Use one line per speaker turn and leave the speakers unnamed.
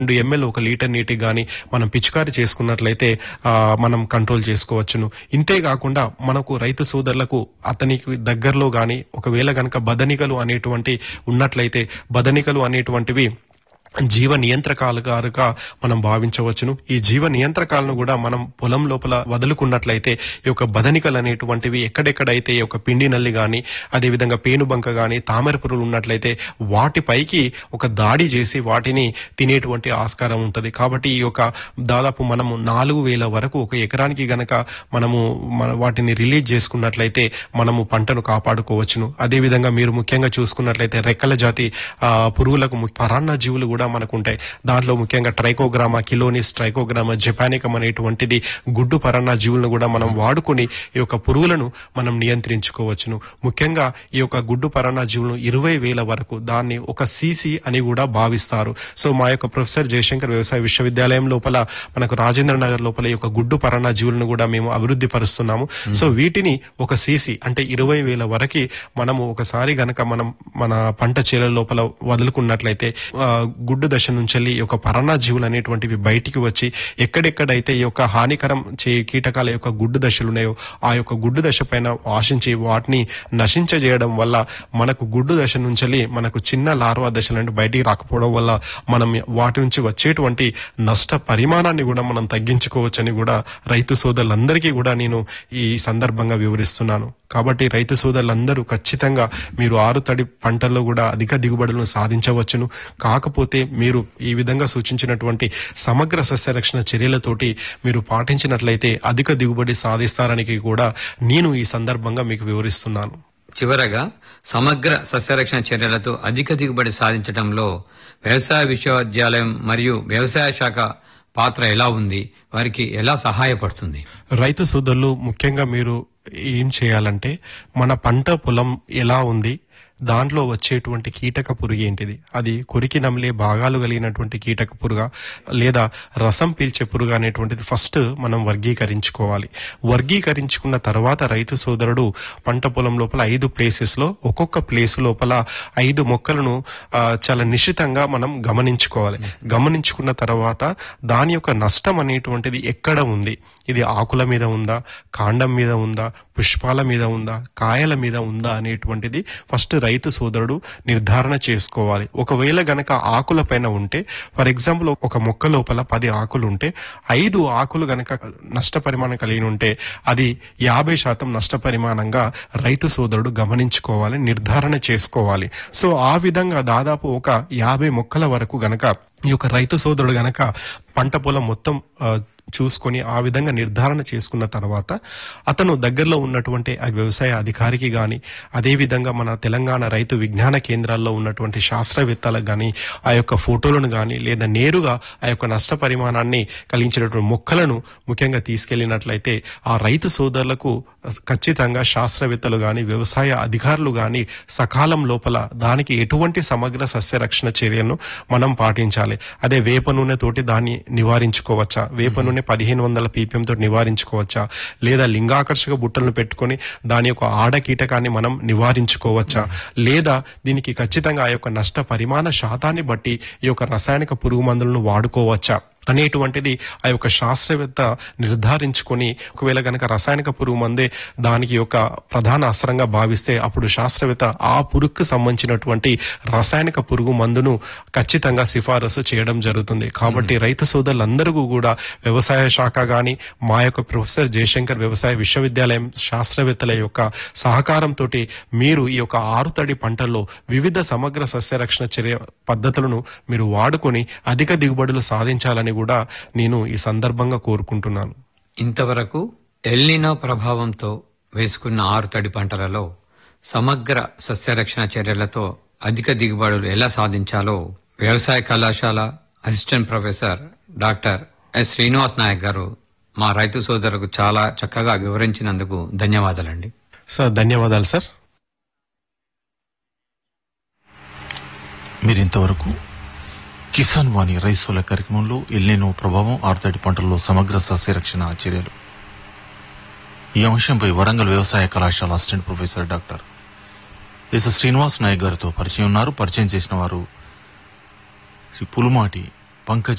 రెండు ఎంఎల్ ఒక లీటర్ నీటికి గాని మనం పిచికారి చేసుకున్నట్లయితే ఆ, మనం కంట్రోల్ చేసుకోవచ్చును ఇంతే కాకుండా మనకు రైతు సోదరులకు అతనికి దగ్గరలో గాని ఒకవేళ గనక బదనికలు అనేటువంటి ఉన్నట్లయితే బదనికలు అనేటువంటివి జీవ నియంత్రకాలుగా మనం భావించవచ్చును ఈ జీవ నియంత్రకాలను కూడా మనం పొలం లోపల వదులుకున్నట్లయితే ఈ యొక్క బదనికలు అనేటువంటివి ఎక్కడెక్కడైతే ఈ యొక్క పిండి నల్లి గాని అదేవిధంగా పేనుబంక గాని తామర పురుగులు ఉన్నట్లయితే వాటిపైకి ఒక దాడి చేసి వాటిని తినేటువంటి ఆస్కారం ఉంటది కాబట్టి ఈ యొక్క దాదాపు మనము నాలుగు వేల వరకు ఒక ఎకరానికి గనక మనము మన వాటిని రిలీజ్ చేసుకున్నట్లయితే మనము పంటను కాపాడుకోవచ్చును అదేవిధంగా మీరు ముఖ్యంగా చూసుకున్నట్లయితే రెక్కల జాతి ఆ, పురుగులకు ము- పరాన్న జీవులు కూడా మనకు ఉంటాయి దాంట్లో ముఖ్యంగా ట్రైకోగ్రామా కిలోనిస్ ట్రైకోగ్రామా జపానికం అనేటువంటిది గుడ్డు పరాన్న జీవులను కూడా మనం వాడుకొని ఈ యొక్క పురుగులను మనం నియంత్రించుకోవచ్చును ముఖ్యంగా ఈ యొక్క గుడ్డు పరాన్న జీవులను ఇరవై వేల వరకు దాన్ని ఒక సీసీ అని కూడా భావిస్తారు సో మా యొక్క ప్రొఫెసర్ జయశంకర్ వ్యవసాయ విశ్వవిద్యాలయం లోపల మనకు రాజేంద్ర నగర్ లోపల ఈ యొక్క గుడ్డు పరాన్న జీవులను కూడా మేము అభివృద్ధి పరుస్తున్నాము సో వీటిని ఒక సీసీ అంటే ఇరవై వేల వరకు మనము ఒకసారి గనక మనం మన పంట చేల లోపల వదులుకున్నట్లయితే ఆ, గుడ్డు దశ నుంచి వెళ్ళి ఈ యొక్క పరాన్న జీవులు అనేటువంటివి బయటికి వచ్చి ఎక్కడెక్కడైతే ఈ యొక్క హానికరం చే కీటకాల యొక్క గుడ్డు దశలు ఉన్నాయో ఆ యొక్క గుడ్డు దశ పైన ఆశించి వాటిని నశించజేయడం వల్ల మనకు గుడ్డు దశ నుంచి వెళ్ళి మనకు చిన్న లార్వా దశలు అంటే బయటికి రాకపోవడం వల్ల మనం వాటి నుంచి వచ్చేటువంటి నష్ట పరిమాణాన్ని కూడా మనం తగ్గించుకోవచ్చని కూడా రైతు సోదరులందరికీ కూడా నేను ఈ సందర్భంగా వివరిస్తున్నాను కాబట్టి రైతు సోదరులందరూ ఖచ్చితంగా మీరు ఆరు తడి పంటల్లో కూడా అధిక దిగుబడులను సాధించవచ్చును కాకపోతే మీరు ఈ విధంగా సూచించినటువంటి సమగ్ర సస్యరక్షణ చర్యలతోటి మీరు పాటించినట్లయితే అధిక దిగుబడి సాధిస్తారని కూడా నేను ఈ సందర్భంగా మీకు వివరిస్తున్నాను
చివరగా సమగ్ర సస్యరక్షణ చర్యలతో అధిక దిగుబడి సాధించడంలో వ్యవసాయ విశ్వవిద్యాలయం మరియు వ్యవసాయ శాఖ పాత్ర ఎలా ఉంది వారికి ఎలా సహాయపడుతుంది
రైతు సోదరులు ముఖ్యంగా మీరు ఏం చేయాలంటే మన పంట పొలం ఎలా ఉంది దాంట్లో వచ్చేటువంటి కీటక పురుగు ఏంటిది అది కొరికి నమిలే భాగాలు కలిగినటువంటి కీటక పురుగా లేదా రసం పీల్చే పురుగు అనేటువంటిది ఫస్ట్ మనం వర్గీకరించుకోవాలి వర్గీకరించుకున్న తర్వాత రైతు సోదరుడు పంట పొలం లోపల ఐదు ప్లేసెస్ లో ఒక్కొక్క ప్లేస్ లోపల ఐదు మొక్కలను ఆ, చాలా నిశ్చితంగా మనం గమనించుకోవాలి గమనించుకున్న తర్వాత దాని యొక్క నష్టం అనేటువంటిది ఎక్కడ ఉంది ఇది ఆకుల మీద ఉందా కాండం మీద ఉందా పుష్పాల మీద ఉందా కాయల మీద ఉందా అనేటువంటిది ఫస్ట్ రైతు సోదరుడు నిర్ధారణ చేసుకోవాలి ఒకవేళ గనక ఆకుల పైన ఉంటే ఫర్ ఎగ్జాంపుల్ ఒక మొక్క లోపల పది ఆకులు ఉంటే ఐదు ఆకులు గనక నష్టపరిమాణం కలిగి ఉంటే అది యాభై శాతం నష్టపరిమాణంగా రైతు సోదరుడు గమనించుకోవాలి నిర్ధారణ చేసుకోవాలి సో ఆ విధంగా దాదాపు ఒక యాభై మొక్కల వరకు గనక ఈ యొక్క రైతు సోదరుడు గనక పంట పొలం మొత్తం ఆ, చూసుకొని ఆ విధంగా నిర్ధారణ చేసుకున్న తర్వాత అతను దగ్గరలో ఉన్నటువంటి ఆ వ్యవసాయ అధికారికి గాని అదే విధంగా మన తెలంగాణ రైతు విజ్ఞాన కేంద్రాల్లో ఉన్నటువంటి శాస్త్రవేత్తలకు గాని ఆ యొక్క ఫోటోలను గాని లేదా నేరుగా ఆ యొక్క నష్ట పరిమాణాన్ని కలిగించినటువంటి మొక్కలను ముఖ్యంగా తీసుకెళ్లినట్లయితే ఆ రైతు సోదరులకు ఖచ్చితంగా శాస్త్రవేత్తలు గాని వ్యవసాయ అధికారులు గాని సకాలం లోపల దానికి ఎటువంటి సమగ్ర సస్యరక్షణ చర్యను మనం పాటించాలి అదే వేప నూనె తోటి దాన్ని నివారించుకోవచ్చా వేప నూనె పదిహేను వందల పీపీఎం తోటి నివారించుకోవచ్చా లేదా లింగాకర్షక బుట్టలను పెట్టుకొని దాని యొక్క ఆడ కీటకాన్ని మనం నివారించుకోవచ్చా లేదా దీనికి ఖచ్చితంగా ఆ యొక్క నష్ట పరిమాణ శాతాన్ని బట్టి ఈ యొక్క రసాయనిక పురుగు మందులను వాడుకోవచ్చా అనేటువంటిది ఆ యొక్క శాస్త్రవేత్త నిర్ధారించుకొని ఒకవేళ గనక రసాయనిక పురుగు మందే దానికి యొక్క ప్రధాన అస్త్రంగా భావిస్తే అప్పుడు శాస్త్రవేత్త ఆ పురుగుకు సంబంధించినటువంటి రసాయనిక పురుగు మందును ఖచ్చితంగా సిఫారసు చేయడం జరుగుతుంది కాబట్టి రైతు సోదరులందరూ కూడా వ్యవసాయ శాఖ గాని మా యొక్క ప్రొఫెసర్ జయశంకర్ వ్యవసాయ విశ్వవిద్యాలయం శాస్త్రవేత్తల యొక్క సహకారంతో మీరు ఈ యొక్క ఆరుతడి పంటల్లో వివిధ సమగ్ర సస్యరక్షణ చర్య పద్ధతులను మీరు వాడుకొని అధిక దిగుబడులు సాధించాలని కూడా నేను ఈ సందర్భంగా కోరుకుంటున్నాను
ఇంతవరకు ఎల్నినో ప్రభావంతో వేసుకున్న ఆరు తడి పంటలలో సమగ్ర సస్యరక్షణ చర్యలతో అధిక దిగుబడులు ఎలా సాధించాలో వ్యవసాయ కళాశాల assistant professor doctor S Srinivas Naik గారు మా రైతు సోదరులకు చాలా చక్కగా వివరించినందుకు ధన్యవాదాలండి
సార్ ధన్యవాదాలు సార్
మీరింతవరకు కిసాన్ వాణి రైతుల కార్యక్రమంలో ఎల్లేనో ప్రభావం ఆరుతడి పంటల్లో సమగ్ర సస్యరక్షణ చర్యలు ఈ అంశంపై వరంగల్ వ్యవసాయ కళాశాల assistant professor doctor S Srinivas Naik గారితో పరిచయం ఉన్నారు పరిచయం చేసిన వారు శ్రీ పులుమాటి పంకజ్